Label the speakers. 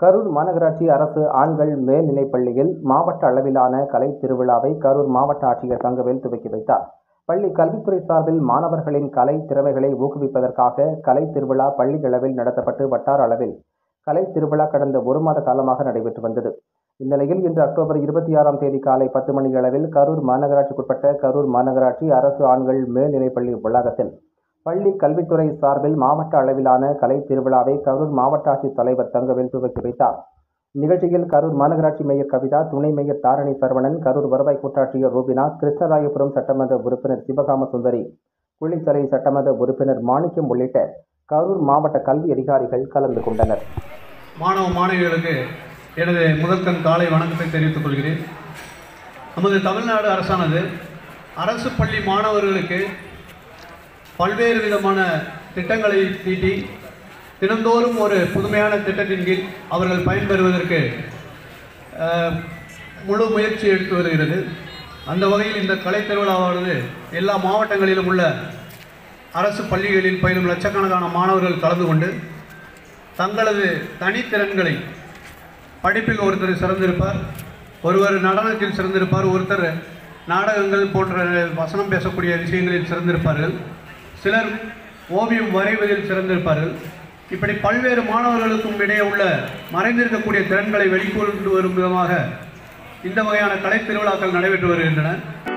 Speaker 1: கரூர் மாநகராட்சி அரசு ஆண்கள் மேல்நிலைப்பள்ளியில் மாவட்ட அளவிலான கலை திருவிழாவை கரூர் மாவட்ட ஆட்சியர் தங்கவேல் துவக்கி வைத்தார் பள்ளி கல்வித்துறை சார்பில் மாணவர்களின் கலை திறமைகளை ஊக்குவிப்பதற்காக கலை திருவிழா பள்ளி அளவில் நடத்தப்பட்டு வட்டார அளவில் கலை திருவிழா கடந்த ஒரு மாத காலமாக நடைபெற்று வந்தது இந்நிலையில் இன்று அக்டோபர் இருபத்தி ஆறாம் தேதி காலை பத்து மணி அளவில் கரூர் மாநகராட்சிக்குட்பட்ட கரூர் மாநகராட்சி அரசு ஆண்கள் மேல்நிலைப்பள்ளி வளாகத்தில் பள்ளி கல்வித்துறை சார்பில் மாவட்ட அளவிலான கலை திருவிழாவை கரூர் மாவட்ட ஆட்சித் தலைவர் தங்கவேல் துவக்கி வைத்தார் நிகழ்ச்சியில் கரூர் மாநகராட்சி மேயர் கவிதா துணை மேயர் தாரணி சரவணன் கரூர் வருவாய் கூட்டாட்சியர் ரூபினா கிருஷ்ணராயபுரம் சட்டமன்ற உறுப்பினர் சிவகாம சுந்தரி குளித்தலை சட்டமன்ற உறுப்பினர் மாணிக்கம் உள்ளிட்ட கரூர் மாவட்ட கல்வி அதிகாரிகள் கலந்து கொண்டனர்
Speaker 2: மாணவ மாணவிகளுக்கு எனது முதற்கண் காலை வணக்கத்தை தெரிவித்துக் கொள்கிறேன் நமது தமிழ்நாடு அரசானது அரசு பள்ளி மாணவர்களுக்கு பல்வேறு விதமான திட்டங்களை தீட்டி தினந்தோறும் ஒரு புதுமையான திட்டத்தின் கீழ் அவர்கள் பயன்பெறுவதற்கு அஹ், முழு முயற்சி எடுத்து வருகிறது அந்த வகையில் இந்த கலை திருவிழாவானது எல்லா மாவட்டங்களிலும் உள்ள அரசு பள்ளிகளில் பயிலும் லட்சக்கணக்கான மாணவர்கள் கலந்து கொண்டு தங்களது தனித்திறன்களை படிப்பில் ஒருத்தர் சிறந்திருப்பார் ஒருவர் நடனத்தில் சிறந்திருப்பார் ஒருத்தர் நாடகங்கள் போன்ற வசனம் பேசக்கூடிய விஷயங்களில் சிறந்திருப்பார்கள் சிலர் ஓவியம் வரைவதில் சிறந்திருப்பார்கள் இப்படி பல்வேறு மாணவர்களுக்கும் இடையே உள்ள மறைந்திருக்கக்கூடிய திறன்களை வெளிக்கொண்டு வரும் விதமாக இந்த வகையான கலைத் திருவிழாக்கள் நடைபெற்று வருகின்றன